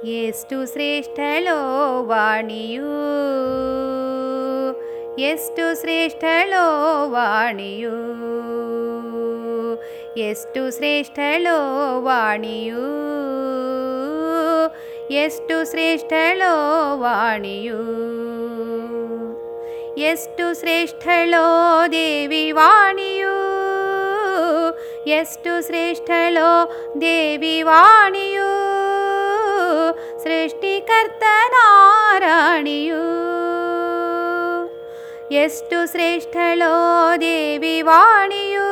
ಎಷ್ಟು ಶ್ರೇಷ್ಠಳೋ ವಾಣಿಯು ಎಷ್ಟು ಶ್ರೇಷ್ಠಳೋ ವಾಣಿಯು ಎಷ್ಟು ಶ್ರೇಷ್ಠಳೋ ವಾಣಿಯು ಎಷ್ಟು ಶ್ರೇಷ್ಠಳೋ ವಾಣಿಯು ಎಷ್ಟು ಶ್ರೇಷ್ಠಳೋ ದೇವಿ ವಾಣಿಯು ಎಷ್ಟು ಶ್ರೇಷ್ಠಳೋ ದೇವಿ ವಾಣಿಯು ಸೃಷ್ಟಿಕರ್ತ ನಾರಾಣಿಯು ಎಷ್ಟು ಶ್ರೇಷ್ಠಳೋ ದೇವಿ ವಾಣಿಯು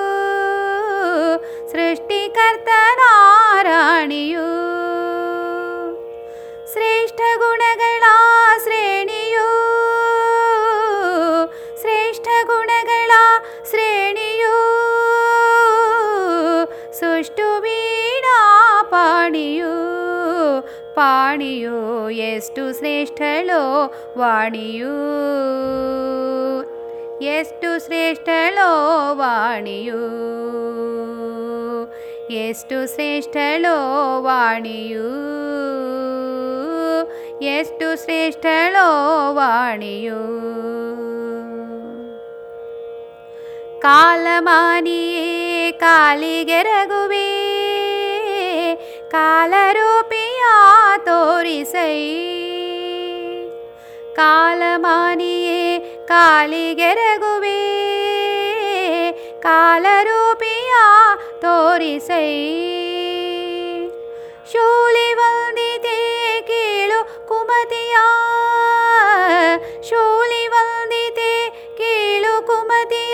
ಸೃಷ್ಟಿಕರ್ತ ನಾರಾಣಿಯು ಶ್ರೇಷ್ಠ ಗುಣಗಳ ಶ್ರೇಣಿಯು ಶ್ರೇಷ್ಠ ಗುಣಗಳ ಶ್ರೇಣಿಯು ಸುಷ್ಟು ವೀಣಾ ಪಾಣಿಯು ಪಾಣಿಯು ಎಷ್ಟು ಶ್ರೇಷ್ಠಳೋ ವಾಣಿಯು ಎಷ್ಟು ಶ್ರೇಷ್ಠಳೋ ವಾಣಿಯು ಎಷ್ಟು ಶ್ರೇಷ್ಠಳೋ ವಾಣಿಯು ಎಷ್ಟು ಶ್ರೇಷ್ಠಳೋ ವಾಣಿಯು ಕಾಲಮಾನಿಯೇ ಕಾಲಿಗೆರಗುವೆ ಕಾಲರೂಪಿಯ ತೋರಿಸೈ ಕಾಲಮಾನಿಯೇ ಕಾಲಿಗೆರಗುವೆ ಕಾಲರೂಪಿಯ ತೋರಿಸೈ ಶೂಲಿ ವಂದಿತೆ ಕೀಳು ಕುಮತಿಯ ಶೂಲಿ ವಂದಿತೆ ಕೀಳು ಕುಮತಿಯ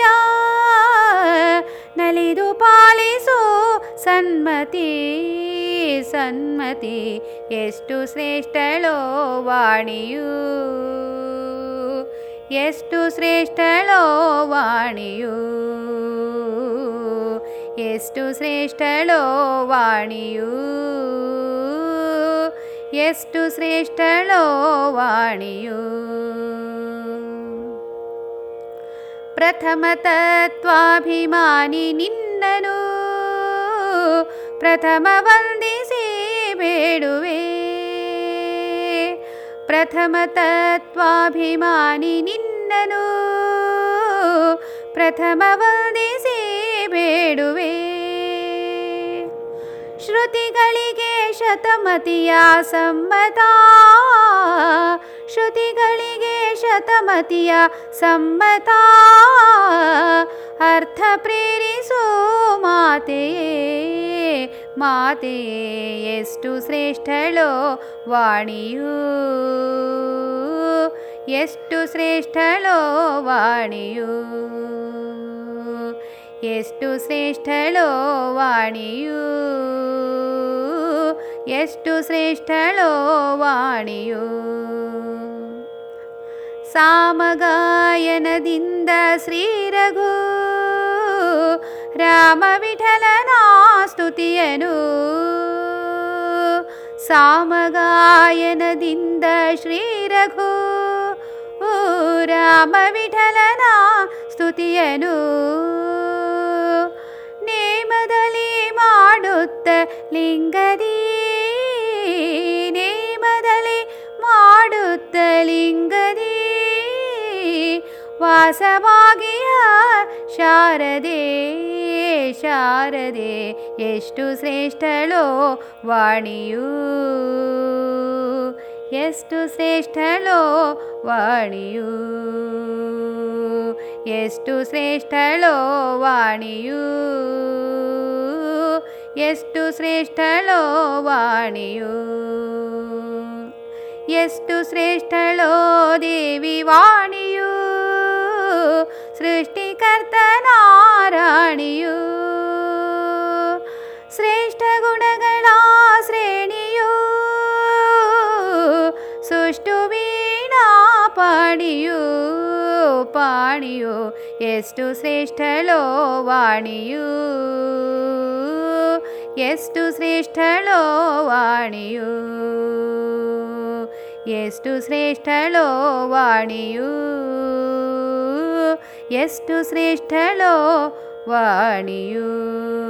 ನಲಿದು ಪಾಲಿಸು ಸನ್ಮತಿ ಸನ್ಮತಿ ಎಷ್ಟು ಶ್ರೇಷ್ಠಳೋ ವಾಣಿಯು ಎಷ್ಟು ಶ್ರೇಷ್ಠಳೋ ವಾಣಿಯು ಎಷ್ಟು ಶ್ರೇಷ್ಠಳೋ ವಾಣಿಯು ಎಷ್ಟು ಶ್ರೇಷ್ಠಳೋ ವಾಣಿಯು ಪ್ರಥಮ ತತ್ವಾಭಿಮಾನಿ ನಿನ್ನನು ಪ್ರಥಮ ವಂದಿಸಿ ಬೇಡುವೆ ಪ್ರಥಮ ತತ್ವಾಭಿಮಾನಿ ನಿನ್ನನು ಪ್ರಥಮ ವಂದಿಸಿ ಬೇಡುವೆ ಶ್ರುತಿಗಳಿಗೆ ಶತಮತಿಯ ಸಮ್ಮತ ಶ್ರುತಿಗಳಿಗೆ ಶತಮತಿಯ ಸಮ್ಮತ ಅರ್ಥ ಪ್ರೇರಿಸೋ ಮಾತೆಯೇ ಮಾತೆಯೇ ಎಷ್ಟು ಶ್ರೇಷ್ಠಳೋ ವಾಣಿಯು ಎಷ್ಟು ಶ್ರೇಷ್ಠಳೋ ವಾಣಿಯು ಎಷ್ಟು ಶ್ರೇಷ್ಠಳೋ ವಾಣಿಯು ಎಷ್ಟು ಶ್ರೇಷ್ಠಳೋ ವಾಣಿಯು ಸಾಮಗಾಯನದಿಂದ ಶ್ರೀರಘು ರಾಮ ವಿಠಲನ ಸ್ತುತಿಯನು ಸಾಮಗಾಯನದಿಂದ ಶ್ರೀರಘು ರಾಮ ವಿಠಲನ ಸ್ತುತಿಯನು ನೇಮದಲ್ಲಿ ಮಾಡುತ್ತ ಲಿಂಗದಿ ನೇಮದಲ್ಲಿ ಮಾಡುತ್ತ ಲಿಂಗದಿ ವಾಸವಾಗಿಯ ಶಾರದೆ ಶಾರದೆ ಎಷ್ಟು ಶ್ರೇಷ್ಠಳೋ ವಾಣಿಯು ಎಷ್ಟು ಶ್ರೇಷ್ಠಳೋ ವಾಣಿಯು ಎಷ್ಟು ಶ್ರೇಷ್ಠಳೋ ವಾಣಿಯು ಎಷ್ಟು ಶ್ರೇಷ್ಠಳೋ ವಾಣಿಯು ಎಷ್ಟು ಶ್ರೇಷ್ಠಳೋ ದೇವಿ ವಾಣಿಯು ಸೃಷ್ಟಿಕರ್ತ ನಾರಾಣಿಯು ಶ್ರೇಷ್ಠ ಗುಣಗಳ ಶ್ರೇಣಿಯು ಸುಷ್ಟು ವೀಣಾ ಪಾಣಿಯು ಪಾಣಿಯು ಎಷ್ಟು ಶ್ರೇಷ್ಠಳೋ ವಾಣಿಯು ಎಷ್ಟು ಶ್ರೇಷ್ಠಳೋ ವಾಣಿಯು ಎಷ್ಟು ಶ್ರೇಷ್ಠಳೋ ವಾಣಿಯು ಎಷ್ಟು ಶ್ರೇಷ್ಠಳೋ ವಾಣಿಯು